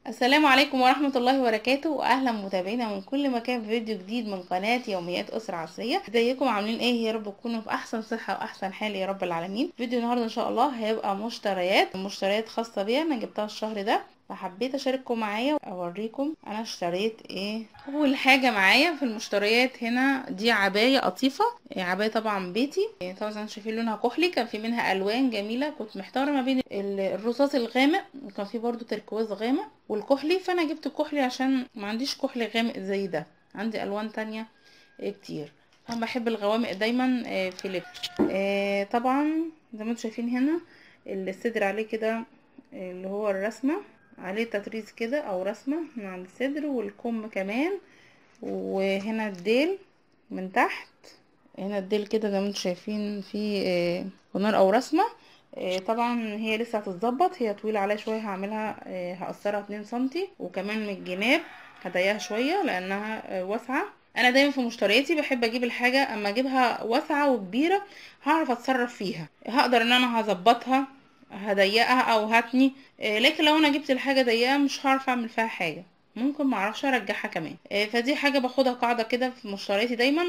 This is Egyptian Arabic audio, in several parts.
السلام عليكم ورحمة الله وبركاته وأهلا متابعينا من كل مكان في فيديو جديد من قناة يوميات أسرة عصرية ازيكم عاملين ايه يا رب تكونوا في أحسن صحة وأحسن حال يا رب العالمين فيديو النهاردة إن شاء الله هيبقى مشتريات مشتريات خاصة بيا أنا جبتها الشهر ده فحبيت اشارككم معايا واوريكم انا اشتريت ايه اول حاجه معايا في المشتريات هنا دي عبايه قطيفه عبايه طبعا بيتي طبعا زي ما شايفين لونها كحلي كان في منها الوان جميله كنت محتاره ما بين الرصاص الغامق وكان في برضو تركواز غامق والكحلي فانا جبت الكحلي عشان ما عنديش كحلي غامق زي ده عندي الوان تانية كتير انا بحب الغوامق دايما في لبس طبعا زي ما انتم شايفين هنا الصدر عليه كده اللي هو الرسمه عليه تطريز كده او رسمة من عند الصدر والكم كمان وهنا الديل من تحت هنا الديل كده زي ما انتم شايفين في هنار او رسمة طبعا هي لسه هتتظبط هي طويلة عليا شوية هعملها هقصرها اتنين سنتي وكمان من الجناب هضيقها شوية لانها واسعة انا دايما في مشترياتي بحب اجيب الحاجة اما اجيبها واسعة وكبيرة هعرف اتصرف فيها هقدر ان انا هظبطها هضيقها او هتني لكن لو انا جبت الحاجه ضيقه مش هعرف اعمل فيها حاجه ممكن معرفش ارجعها كمان فدي حاجه باخدها قاعده كده في مشترياتي دايما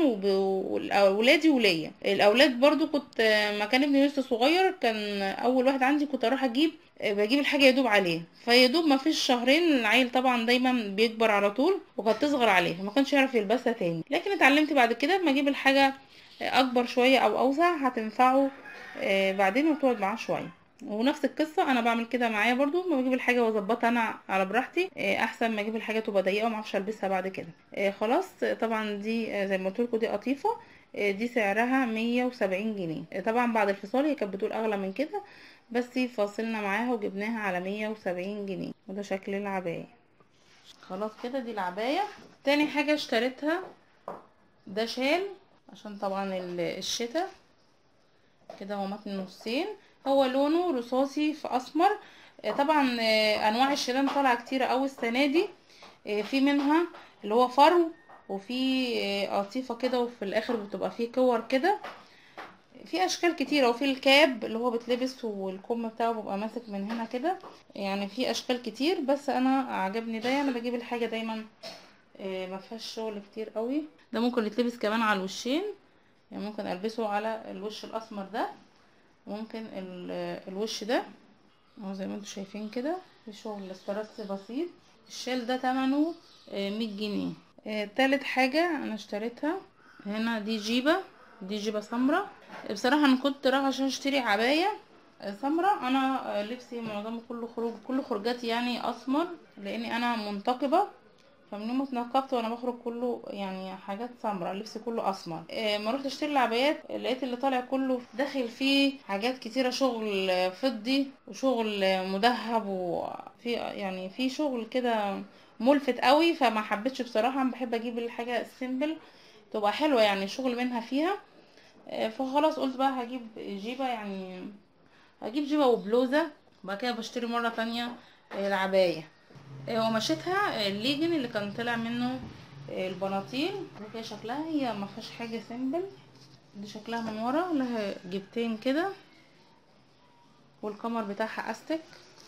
واولادي وليا الاولاد برضو كنت ما كان ابني لسه صغير كان اول واحد عندي كنت اروح اجيب بجيب الحاجه يدوب عليه فيدوب ما فيش شهرين العيل طبعا دايما بيكبر على طول وكانت تصغر عليه ما كانش يعرف يلبسها تاني لكن اتعلمت بعد كده لما اجيب الحاجه اكبر شويه او اوسع هتنفعه بعدين وتقعد معاه شويه ونفس القصه انا بعمل كده معايا برضو ما بجيب الحاجه واظبطها انا على براحتي احسن ما اجيب الحاجه تبقى ضيقه وما اعرفش البسها بعد كده خلاص طبعا دي زي ما قلت لكم دي قطيفه دي سعرها 170 جنيه طبعا بعد الفصال هي كانت بتقول اغلى من كده بس فاصلنا معاها وجبناها على 170 جنيه وده شكل العبايه خلاص كده دي العبايه تاني حاجه اشتريتها ده شال عشان طبعا الشتاء كده هو متن نصين هو لونه رصاصي في اسمر طبعا انواع الشيلان طالعه كتيره قوي السنه دي في منها اللي هو فرو وفي قطيفه كده وفي الاخر بتبقى فيه كور كده في اشكال كتيره وفي الكاب اللي هو بتلبس والكم بتاعه بيبقى ماسك من هنا كده يعني في اشكال كتير بس انا عجبني ده انا بجيب الحاجه دايما ما فيهاش شغل كتير قوي ده ممكن يتلبس كمان على الوشين يعني ممكن البسه على الوش الاسمر ده ممكن الوش ده اهو زي ما انتم شايفين كده في شغل استرس بسيط الشال ده تمنه مية جنيه تالت حاجة انا اشتريتها هنا دي جيبة دي جيبة سمرة بصراحة انا كنت رايحة عشان اشتري عباية سمرة انا لبسي معظمه كله خروج كل خروجاتي يعني اسمر لاني انا منتقبة فمن يوم ما اتنقبت وانا بخرج كله يعني حاجات سمراء اللبس كله اسمر إيه ما رحت اشتري العبايات لقيت اللي طالع كله داخل فيه حاجات كتيره شغل فضي وشغل مدهب وفي يعني في شغل كده ملفت قوي فما حبيتش بصراحه بحب اجيب الحاجه السيمبل تبقى حلوه يعني الشغل منها فيها إيه فخلاص قلت بقى هجيب جيبه يعني هجيب جيبه وبلوزه وبعد كده بشتري مره تانية العبايه ومشيتها الليجن اللي كان طلع منه البناطيل كده شكلها هي ما فيهاش حاجه سيمبل دي شكلها من ورا لها جبتين كده والكمر بتاعها استك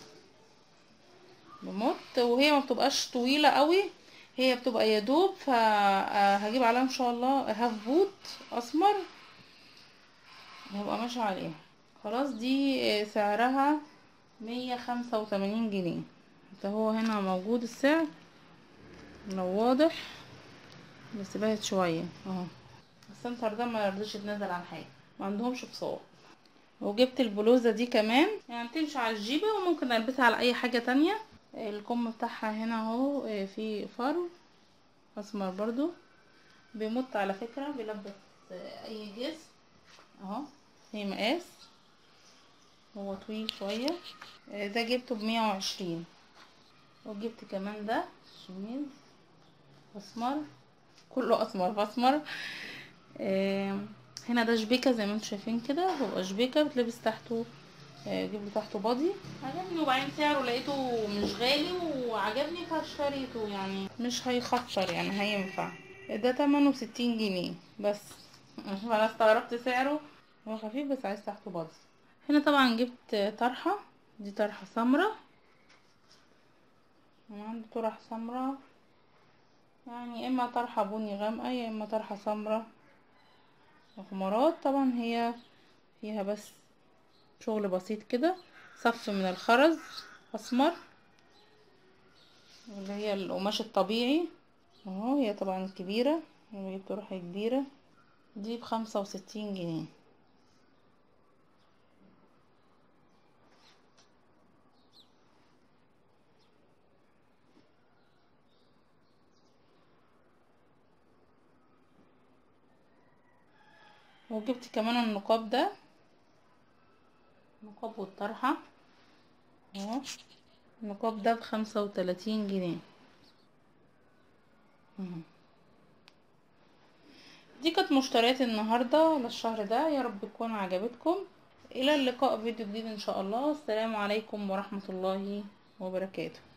بمط وهي ما بتبقاش طويله قوي هي بتبقى يدوب فهجيب عليها ان شاء الله هاف بوت اسمر هبقى ماشيه عليها خلاص دي سعرها مية خمسة وتمانين جنيه هو هنا موجود السعر لو واضح بس باهت شوية اهو السنتر ده ما يرضيش يتنزل عن حاجة ما عندهمش فصال وجبت البلوزة دي كمان يعني تمشي على الجيبة وممكن البسها على اي حاجة تانية الكم بتاعها هنا اهو في فرو اسمر برضو بيمط على فكرة بيلبس اي جسم اهو هي مقاس هو طويل شوية ده جبته بمية وعشرين وجبت كمان ده شميز اسمر كله اسمر فاسمر آه هنا ده شبيكه زي ما انتم شايفين كده هو شبيكه بتلبس تحته آه جيب له تحته بادي عجبني وبعدين سعره لقيته مش غالي وعجبني فاشتريته يعني مش هيخسر يعني هينفع ده تمنه ستين جنيه بس انا استغربت سعره هو خفيف بس عايز تحته بادي هنا طبعا جبت طرحه دي طرحه سمراء عندي طرح سمراء يعني اما طرحة بني غامقة يا اما طرحة سمراء وخمارات طبعا هي فيها بس شغل بسيط كده صف من الخرز اسمر اللي هي القماش الطبيعي اهو هي طبعا كبيرة انا بجيب طرحة كبيرة دي بخمسة وستين جنيه وجبت كمان النقاب ده النقاب والطرحة اهو النقاب ده بخمسة وتلاتين جنيه مهم. دي كانت مشتريات النهاردة للشهر ده يا رب تكون عجبتكم الى اللقاء فيديو جديد ان شاء الله السلام عليكم ورحمة الله وبركاته